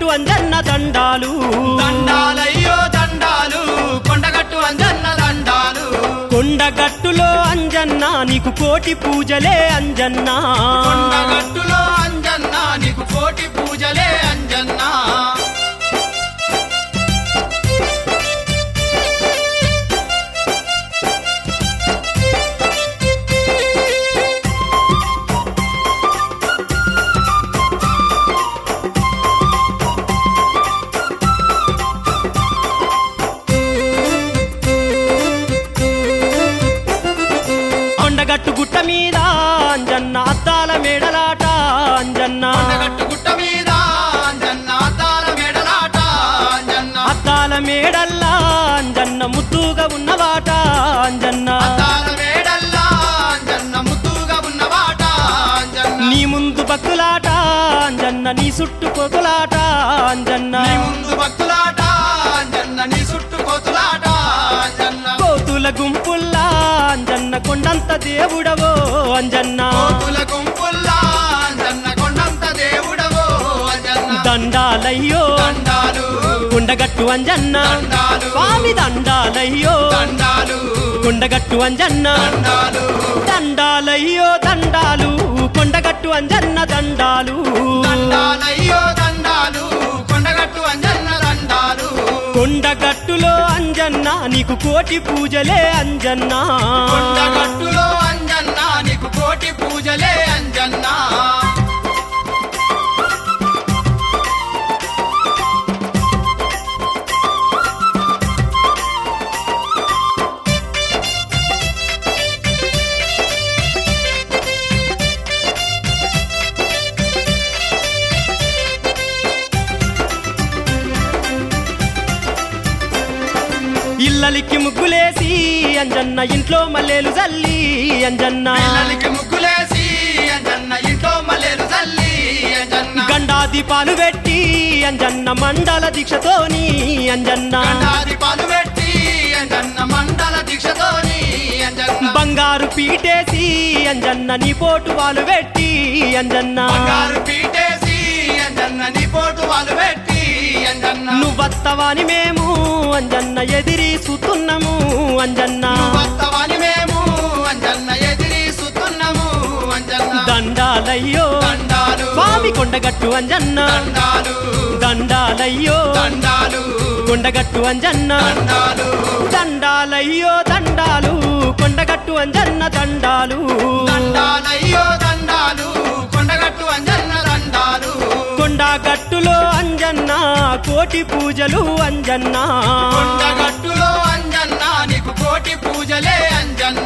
కొండగట్టు అంజన్న దండాలు దండాలయ్యో దండాలు కొండగట్టు అంజన్న దండాలు కొండగట్టులో అంజన్న నీకు కోటి పూజలే అంజన్న కొండగట్టులో అంజన్న నీకు కోటి పూజలే అంజన్న కొండగట్టు గుట్ట మీద అంజన్న అద్దాల మేడలాట అంజన్న కొండగట్టు గుట్ట మీద అంజన్న అద్దాల మెడలాట అంజన్న అద్దాల మేడల్లా అంజన్న ముద్దుగా ఉన్నవాట అంజన్న అద్దాల మేడల్లా అంజన్న ముద్దుగా ఉన్నవాట అంజన్న నీ ముందు భక్తులాట అంజన్న నీ చుట్టూ కొతులాట అంజన్న నీ ముందు భక్తులాట అంజన్న నీ చుట్టూ కోతులాట అంజన్న కోతుల గుంపుల్లా అంజన్న కొండంత దేవుడవో అంజన్న కోతుల గుంపుల్లా అంజన్న కొండంత దేవుడవో అంజన్న దండాలయ్యో దండాలు కొండగట్టు అంజన్న దండాలు స్వామి దండాలయ్యో దండాలు కొండగట్టు అంజన్న దండాలు దండాలయ్యో దండాలు కొండగట్టు అంజన్న దండాలు దండాలయ్యో దండాలు కొండగట్టు అంజన్న దండాలు కొండగట్టులో అంజన్న నీకు కోటి పూజలే అంజన్న కొండగట్టులో అంజన్న నీకు కోటి పూజలే అంజన్న ఇల్లలికి ముగ్గులేసి అంజన్న ఇంట్లో మల్లెలు జల్లి అంజన్న పిల్లలకి ముగ్గులేసి అంజన్న ఇంట్లో మల్లెలు చల్లి అంజన్న గండా దీపాలు పెట్టి అంజన్న మండల దీక్షతోని అంజన్న గండాది పాలు పెట్టి అంజన్న మండల దీక్షతోని అంజన్న బంగారు పీటేసి అంజన్న నీ పోటు వాళ్ళు పెట్టి అంజన్న బంగారు పీటేసి అంజన్న నీ పోటు వాళ్ళు పెట్టి అంజన్న నువ్వత్తవాని మేము అంజన్న ఎదిరి సుతున్నాము అంజన్న వస్తవని మేము అంజన్న ఎదిరి సుతున్నాము అంజన్న దండాలయ్యో దండాలు స్వామి కొండగట్టు అంజన్న దండాలు దండాలయ్యో దండాలు కొండగట్టు అంజన్న దండాలు దండాలయ్యో దండాలు కొండగట్టు అంజన్న దండాలు దండాలయ్యో దండాలు కొండగట్టు అంజన్న దండాలు కొండగట్టులో అంజన్న కోటి పూజలు అంజన్న కొండగట్టులో అంజన్న నీకు కోటి పూజలే అంజన్న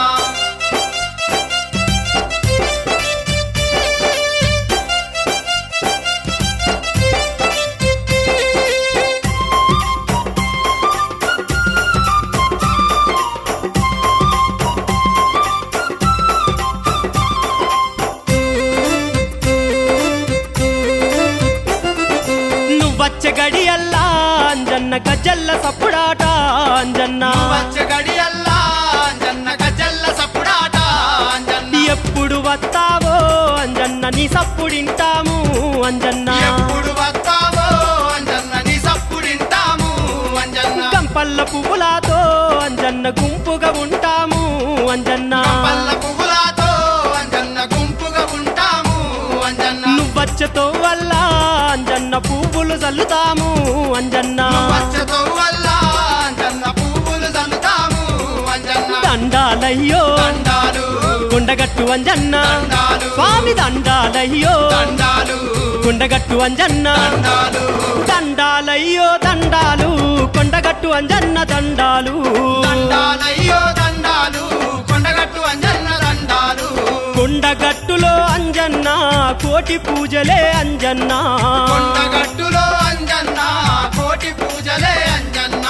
నువ్వచ్చ గడియల్లా అంజన్న గజ్జల్ల సప్పుడాట అంజన్న వచ్చే గడియల్లా అంజన్న గజల్ల సప్పుడాట అంజన్న ఎప్పుడు వస్తావో అంజన్న నీ సప్పుడింటాము అంజన్న ఎప్పుడు వస్తావో అంజన్న నీ సప్పుడింటాము అంజన్న గంపల్ల పువ్వులతో అంజన్న గుంపుగా ఉంటాము అంజన్న పల్ల పువ్వులతో అంజన్న గుంపుగా ఉంటాము అంజన్న నువ్వచ్చతో వల్ల అంజన్న పువ్వులు చల్లుతాము అంజన్న వచ్చతో వల్ల అంజన్న పువ్వులు చల్లుతాము అంజన్న దండాలయ్యో దండాలు కొండగట్టు అంజన్న దండాలు స్వామి దండాలయ్యో దండాలు కొండగట్టు అంజన్న దండాలు దండాలయ్యో దండాలు కొండగట్టు అంజన్న దండాలు దండాలయ్యో దండాలు కొండగట్టు అంజన్న దండాలు కొండగట్టులో అంజన్న కోటి పూజలే అంజన్న కొండగట్టులో అంజన్న కోటి పూజలే అంజన్న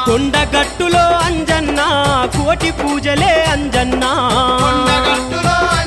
కొండగట్టులో అంజన్న కోటి పూజలే అంజన్న కొండగట్టులో